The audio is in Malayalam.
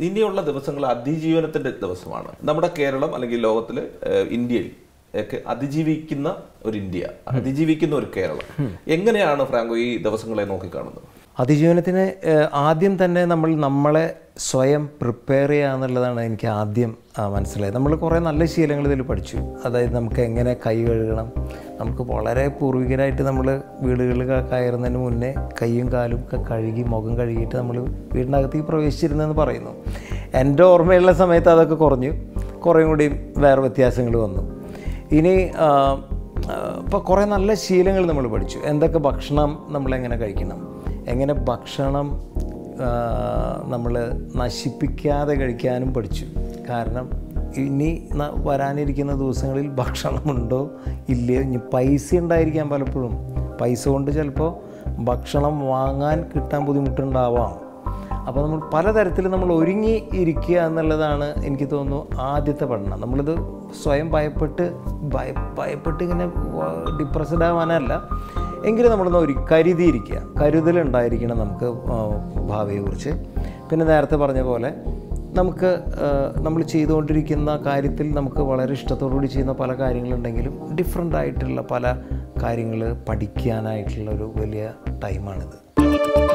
ഇനിയുള്ള ദിവസങ്ങൾ അതിജീവനത്തിന്റെ ദിവസമാണ് നമ്മുടെ കേരളം അല്ലെങ്കിൽ ലോകത്തില് ഏഹ്, ഇന്ത്യയിൽ ഒക്കെ അതിജീവിക്കുന്ന ഒരു ഇന്ത്യ അതിജീവിക്കുന്ന ഒരു കേരളം എങ്ങനെയാണ് ഫ്രാങ്കോ ഈ ദിവസങ്ങളെ നോക്കിക്കാണുന്നത് അതിജീവനത്തിന് ഏഹ്, ആദ്യം തന്നെ നമ്മൾ നമ്മളെ സ്വയം പ്രിപ്പയർ ചെയ്യുക എന്നുള്ളതാണ് എനിക്ക് ആദ്യം ആ, മനസ്സിലായത് നമ്മൾ കുറേ നല്ല ശീലങ്ങൾ ഇതിൽ പഠിച്ചു അതായത് നമുക്ക് എങ്ങനെ കൈ കഴുകണം നമുക്ക് വളരെ പൂർവികരായിട്ട് നമ്മൾ വീടുകളിൽ ക- കയറുന്നതിന് മുന്നേ കൈയും കാലും ഒക്കെ കഴുകി മുഖം കഴുകിയിട്ട് നമ്മൾ വീടിനകത്തേക്ക് പ്രവേശിച്ചിരുന്നെന്ന് പറയുന്നു എൻ്റെ ഓർമ്മയുള്ള സമയത്ത് അതൊക്കെ കുറഞ്ഞു കുറേ കൂടി വേറെ വ്യത്യാസങ്ങൾ വന്നു ഇനി ഇപ്പോൾ കുറേ നല്ല ശീലങ്ങൾ നമ്മൾ പഠിച്ചു എന്തൊക്കെ ഭക്ഷണം നമ്മളെങ്ങനെ കഴിക്കണം എങ്ങനെ ഭക്ഷണം നമ്മൾ നശിപ്പിക്കാതെ കഴിക്കാനും പഠിച്ചു കാരണം ഇനി ന- വരാനിരിക്കുന്ന ദിവസങ്ങളിൽ ഭക്ഷണമുണ്ടോ ഇല്ലയോ ഇനി പൈസ ഉണ്ടായിരിക്കാം പലപ്പോഴും പൈസ കൊണ്ട് ചിലപ്പോൾ ഭക്ഷണം വാങ്ങാൻ കിട്ടാൻ ബുദ്ധിമുട്ടുണ്ടാവാം അപ്പോൾ നമ്മൾ പലതരത്തിൽ നമ്മൾ ഒരുങ്ങി ഇരിക്കുക എന്നുള്ളതാണ് എനിക്ക് തോന്നുന്നു ആദ്യത്തെ പഠനം നമ്മളിത് സ്വയം ഭയപ്പെട്ട് ഭയ ഭയപ്പെട്ട് ഇങ്ങനെ ഡിപ്രസ്ഡ് ആവാനല്ല എങ്കിലും നമ്മളൊന്ന് ഒരു കരുതിയിരിക്കുക കരുതലുണ്ടായിരിക്കണം നമുക്ക് ആ, ഭാവിയെക്കുറിച്ച് പിന്നെ നേരത്തെ പറഞ്ഞ പോലെ നമുക്ക് നമ്മൾ ചെയ്തുകൊണ്ടിരിക്കുന്ന കാര്യത്തിൽ നമുക്ക് വളരെ ഇഷ്ടത്തോടുകൂടി ചെയ്യുന്ന പല കാര്യങ്ങളുണ്ടെങ്കിലും ഡിഫറെൻ്റ് ആയിട്ടുള്ള പല കാര്യങ്ങൾ പഠിക്കാനായിട്ടുള്ള ഒരു വലിയ ടൈമാണിത്